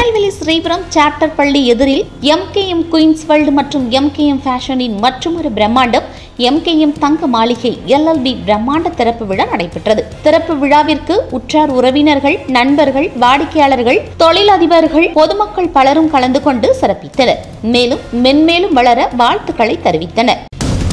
Tirunelveli Sripuram charter பள்ளி எதிரில் MKM queens world மற்றும் எம்கேஎம் ஃபேஷனின் மற்றொரு பிரம்மாண்டம் எம்கேஎம் தங்க மாளிகை எல்எல்பி பிரம்மாண்ட திறப்பு விழா நடைபெற்றது திறப்பு விழாவிற்கு உற்றார் உறவினர்கள் நண்பர்கள் வாடிக்கையாளர்கள் தொழிலதிபர்கள் பொதுமக்கள் பலரும் கலந்து கொண்டு சிறப்பித்தனர் மேலும் மென்மேலும் வளர வாழ்த்துக்களை தெரிவித்தனர்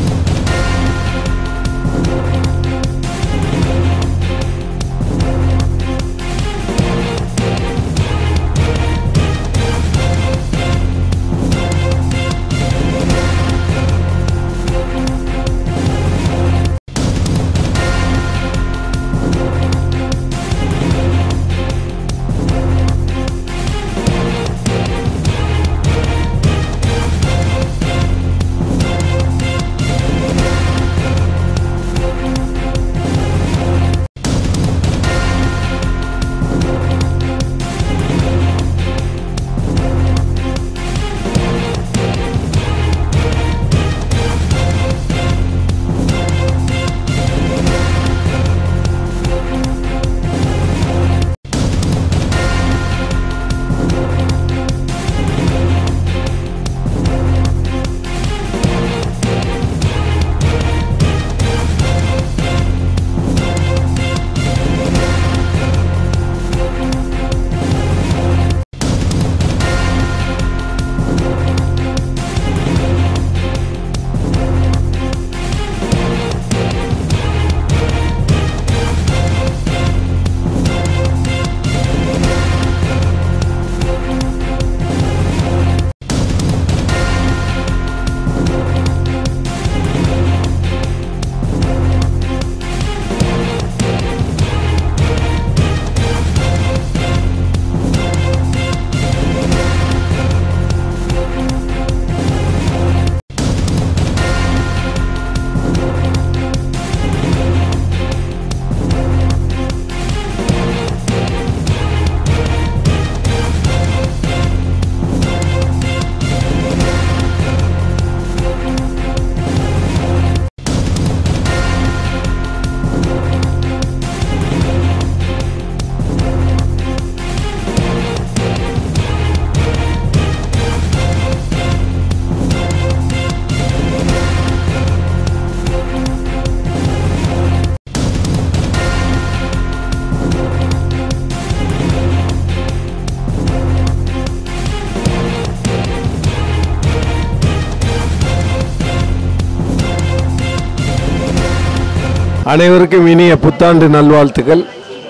அனைவருக்கும் இனிய புத்தாண்டு நல்வாழ்த்துக்கள்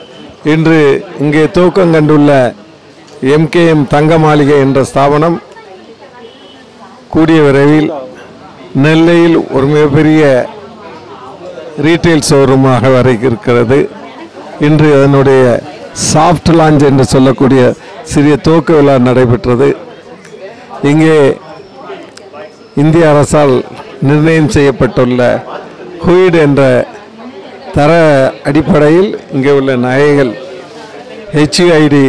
இன்று இங்கே துவக்கம் கண்டுள்ள எம்கேஎம் தங்க மாளிகை என்ற ஸ்தாபனம் கூடிய விரைவில் நெல்லையில் ஒரு மிகப்பெரிய ரீட்டைல் ஷோரூமாக வர இருக்கிறது இன்று அதனுடைய சாஃப்ட் லான்ச் என்று சொல்லக்கூடிய சிறிய துவக்க விழா நடைபெற்றது இங்கே இந்திய அரசால் நிர்ணயம் செய்யப்பட்டுள்ள குயிட் என்ற தர அடிப்படையில் இங்கே உள்ள நகைகள் ஹெச்ஐடி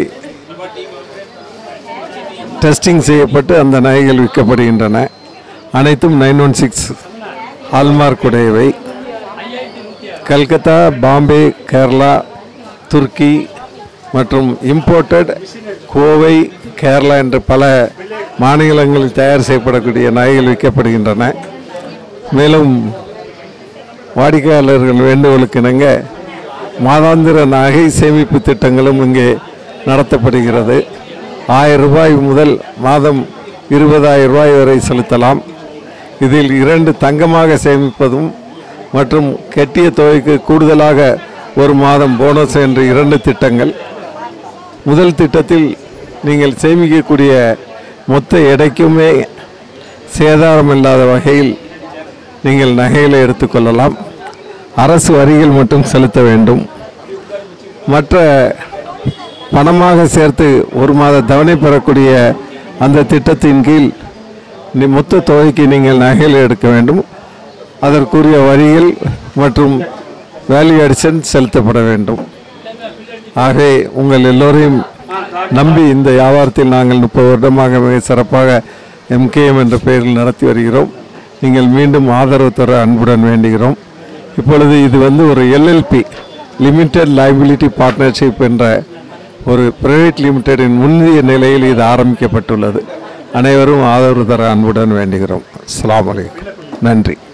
டெஸ்டிங் செய்யப்பட்டு அந்த நகைகள் விற்கப்படுகின்றன அனைத்தும் நைன் ஒன் சிக்ஸ் ஹால்மார்க் உடையவை கல்கத்தா பாம்பே கேரளா துருக்கி மற்றும் இம்போர்ட்டட் கோவை கேரளா என்ற பல மாநிலங்களில் தயார் செய்யப்படக்கூடிய நகைகள் விற்கப்படுகின்றன மேலும் வாடிக்கையாளர்கள் வேண்டுகோளுக்கு இணங்க மாதாந்திர நகை சேமிப்பு திட்டங்களும் இங்கே நடத்தப்படுகிறது ஆயிரம் ரூபாய் முதல் மாதம் இருபதாயிரம் ரூபாய் வரை செலுத்தலாம் இதில் இரண்டு தங்கமாக சேமிப்பதும் மற்றும் கெட்டிய தொகைக்கு கூடுதலாக ஒரு மாதம் போனஸ் என்று இரண்டு திட்டங்கள் முதல் திட்டத்தில் நீங்கள் சேமிக்கக்கூடிய மொத்த எடைக்குமே சேதாரம் இல்லாத வகையில் நீங்கள் நகைகளை எடுத்துக்கொள்ளலாம் அரசு வரிகள் மட்டும் செலுத்த வேண்டும் மற்ற பணமாக சேர்த்து ஒரு மாத தவணை பெறக்கூடிய அந்த திட்டத்தின் கீழ் நீ மொத்த தொகைக்கு நீங்கள் நகைகள் எடுக்க வேண்டும் அதற்குரிய வரிகள் மற்றும் வேல்யூ அடிஷன் செலுத்தப்பட வேண்டும் ஆகவே உங்கள் எல்லோரையும் நம்பி இந்த வியாபாரத்தில் நாங்கள் முப்பது வருடமாக மிக சிறப்பாக எம்கேஎம் என்ற பெயரில் நடத்தி வருகிறோம் நீங்கள் மீண்டும் ஆதரவு தர அன்புடன் வேண்டுகிறோம் இப்பொழுது இது வந்து ஒரு எல்எல்பி லிமிடெட் லைபிலிட்டி பார்ட்னர்ஷிப் என்ற ஒரு பிரைவேட் லிமிடெடின் முந்தைய நிலையில் இது ஆரம்பிக்கப்பட்டுள்ளது அனைவரும் ஆதரவு தர அன்புடன் வேண்டுகிறோம் அஸ்ஸலாமு அலைக்கும் நன்றி